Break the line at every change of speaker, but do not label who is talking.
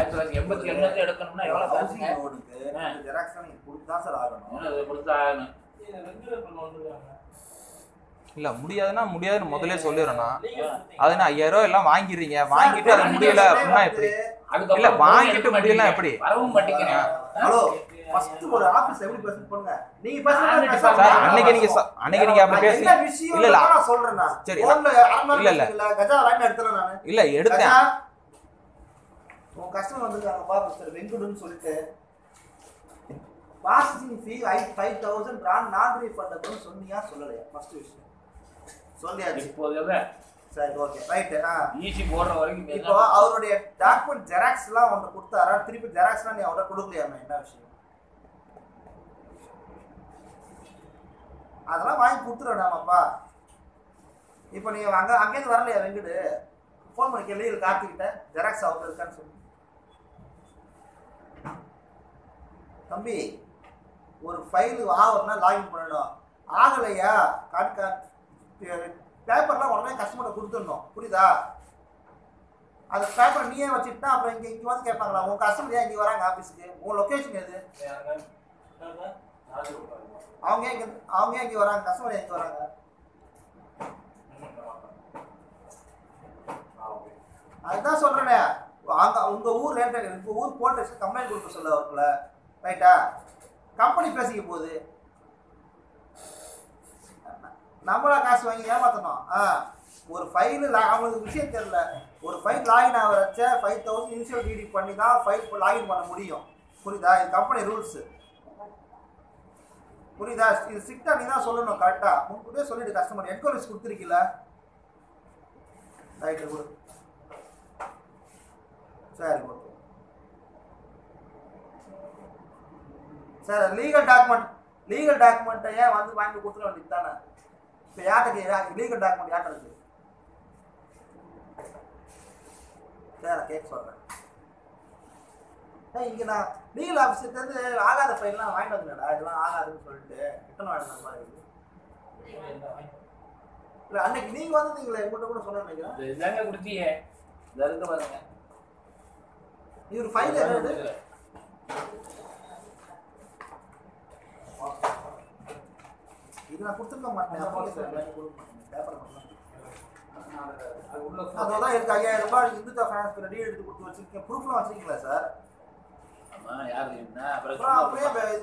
ஆயிரத்தி தொள்ளாயிரத்தி எண்பத்தி எண்பத்தி எடுக்கணும்னா எவ்வளவு
ஹவுசிங்
காசுங்க
லோனுக்கு
ஆ.
ஜெராக்ஸ் நீங்க கொடுத்து தான் சார் ஆகணும்
இன்னும் அதை கொடுத்து ஆகணும்
இல்ல முடியாதுன்னா முடியாதுன்னு முதல்ல சொல்லிடுறேன்னா அதுனா ஐயாயிரம் ரூபாய் எல்லாம் வாங்கிடுறீங்க வாங்கிட்டு அது முடியல அப்படின்னா எப்படி
அதுக்கப்புறம்
இல்ல, வாங்கிட்டு
எடுக்க
முடியல
மாட்டீங்க.
எப்படி?
வரவும் மாட்டேங்கிறேன்
ஹலோ ஃபர்ஸ்ட் ஒரு ஆபீஸ் எப்படி பேசணும் பண்ணுங்க நீங்க
நான்
பேசுறது
சார்,
சார் அன்னைக்கு நீங்க சொ- அன்னைக்கு நீங்க அப்படி பேசி
என்ன விஷயம்
இல்ல, இல்ல.
நான் சொல்றேன் நான்
சரி.
போன்ல அரை
இல்ல, இல்ல.
இல்ல கஜா லைன் எடுத்துறேன் நானு
இல்ல எடுத்தேன்
கஜா உன் கஸ்டமர் வந்திருக்காங்க பா மிஸ்டர் வெங்குடுன்னு சொல்லிட்டு ப்ராசஸிங் ஃபீ ஐ ஃபைவ் தௌசண்ட் நான் நான் ரீஃபண்டபிள்னு சொன்னியா சொல்லலையா ஃபர்ஸ்ட் விஷயம் சொல்லியாச்சு
இப்போது
சரி ஓகே ரைட்டு ஆ
ஈசி போடுற வரைக்கும்
இப்போ அவருடைய டாக்குமெண்ட் ஜெராக்ஸ் எல்லாம் உன்னை கொடுத்தாரா திருப்பி ஜெராக்ஸ்லாம் நீ அவர்கிட்ட கொடுக்கலையாமே என்ன விஷயம் அதெல்லாம் வாங்கி கொடுத்துருவேடாமாப்பா இப்போ நீ அங்க அங்கேருந்து வரலையா வெங்கடு ஃபோன் பண்ணி கேள்வி கார்த்திக்கிட்ட ஜெராக்ஸ் அவங்க இருக்கான்னு சொல்லி தம்பி ஒரு ஃபைல் ஆகணும்னா லாகின் பண்ணணும் ஆகலையா கார்டு பேப்பர்லாம் உடனே கஸ்டமர்கிட்ட கொடுத்துடணும் புரியுதா அந்த பேப்பர் நீயே வச்சுட்டா அப்புறம் இங்கே இங்கே வந்து கேட்பாங்களா உன் கஸ்டமர் ஏன் இங்கே வராங்க ஆஃபீஸுக்கு உன் லொக்கேஷன் எது அவங்க ஏன் இங்கே அவங்க ஏன் இங்கே வராங்க கஸ்டமர் ஏன் இங்கே வராங்க அதுதான் சொல்றேனே அங்க உங்க ஊர் ரேட் உங்க ஊர் போட்டு கம்ப்ளைண்ட் கொடுக்க சொல்ல அவர்கள ரைட்டா கம்பெனி பேசிக்க போகுது நம்மளா காசு வாங்கி ஏமாத்தணும் ஆ ஒரு ஃபைல் அவங்களுக்கு விஷயம் தெரியல ஒரு ஃபைல் லாகின் ஆக வச்ச ஃபைவ் தௌசண்ட் இனிஷியல் டிடி பண்ணி தான் ஃபைல் லாகின் பண்ண முடியும் புரியுதா இது கம்பெனி ரூல்ஸ் புரியுதா இது ஸ்ட்ரிக்டா நீ தான் சொல்லணும் கரெக்டா முன்கூட்டியே சொல்லிட்டு கஸ்டமர் என்கொயரிஸ் கொடுத்துருக்கீல ரைட்டு கொடு சரி okay sir legal document legal டாக்குமெண்ட்டை ஏன் வந்து வாங்கி கொடுத்துட வேண்டியது தானே இப்போ யார்கிட்ட லீகல் டாக்குமெண்ட் யார்கிட்ட இருக்கு சார் கேட்க சொல்கிறேன் இங்கே நான் லீகல் ஆஃபீஸர்லேருந்து ஆகாத ஃபைல்லாம் வாங்கிட்டு வந்துடா இதெல்லாம் ஆகாதுன்னு சொல்லிட்டு ரிட்டன் வாங்கின மாதிரி இருக்கு இல்லை அன்னைக்கு நீங்கள் வந்திருந்தீங்களே உங்கள்கிட்ட கூட சொன்ன நினைக்கிறேன்
இதாங்க கொடுத்தியே இதை இருக்க பாருங்க
இவர் ஃபைல் என்னது இது நான் கொடுத்துருக்க மாட்டேன் application வாங்கி கொடுக்க மாட்டேன் பேப்பர் மட்டும் அதோட இருக்கு ஐயாயிரம் ரூபாய் இந்துக்கா ஃபைனான்ஸ் டீல் எடுத்து கொடுத்து வச்சிருக்கேன் ப்ரூஃப்லாம் வச்சிருக்கீங்களா சார்
ஆமா யாரு என்ன அப்புறம்
அப்புறம்
சும்மா
அப்படியே